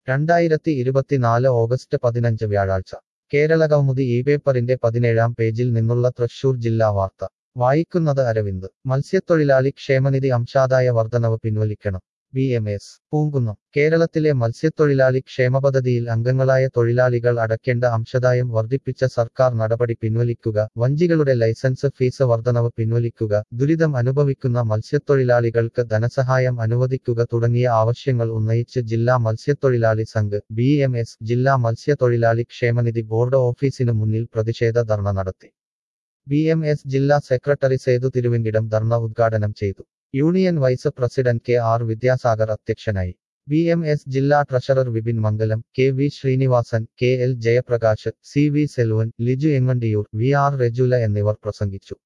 രണ്ടായിരത്തി ഇരുപത്തിനാല് ഓഗസ്റ്റ് പതിനഞ്ച് വ്യാഴാഴ്ച കേരളകൗമുദി ഈ പേപ്പറിന്റെ പതിനേഴാം പേജിൽ നിന്നുള്ള തൃശൂർ ജില്ലാ വാർത്ത വായിക്കുന്നത് അരവിന്ദ് മത്സ്യത്തൊഴിലാളി ക്ഷേമനിധി അംശാദായ വർധനവ് പിൻവലിക്കണം ബി എം എസ് പൂങ്കുന്നം കേരളത്തിലെ മത്സ്യത്തൊഴിലാളി ക്ഷേമപദ്ധതിയിൽ അംഗങ്ങളായ തൊഴിലാളികൾ അടയ്ക്കേണ്ട അംശദായം വർദ്ധിപ്പിച്ച സർക്കാർ നടപടി പിൻവലിക്കുക വഞ്ചികളുടെ ലൈസൻസ് ഫീസ് വർധനവ് പിൻവലിക്കുക ദുരിതം അനുഭവിക്കുന്ന മത്സ്യത്തൊഴിലാളികൾക്ക് ധനസഹായം അനുവദിക്കുക തുടങ്ങിയ ആവശ്യങ്ങൾ ഉന്നയിച്ച് ജില്ലാ മത്സ്യത്തൊഴിലാളി സംഘ് ബി എം എസ് ജില്ലാ മത്സ്യത്തൊഴിലാളി ക്ഷേമനിധി ബോർഡ് ഓഫീസിനു മുന്നിൽ പ്രതിഷേധ ധർണ നടത്തി ബി എം എസ് ജില്ലാ സെക്രട്ടറി സേതു തിരുവെങ്കിടം ധർണ ഉദ്ഘാടനം ചെയ്തു union vice president K R Vidyasagar അധ്യക്ഷനായി ബി എം എസ് ജില്ലാ treasurer Vipin Mangalam K V Sreenivasan K L Jayaprakash C V Selvan Liju Engandiyoor V R Rejula എന്നിവർ പ്രസംഗിച്ചു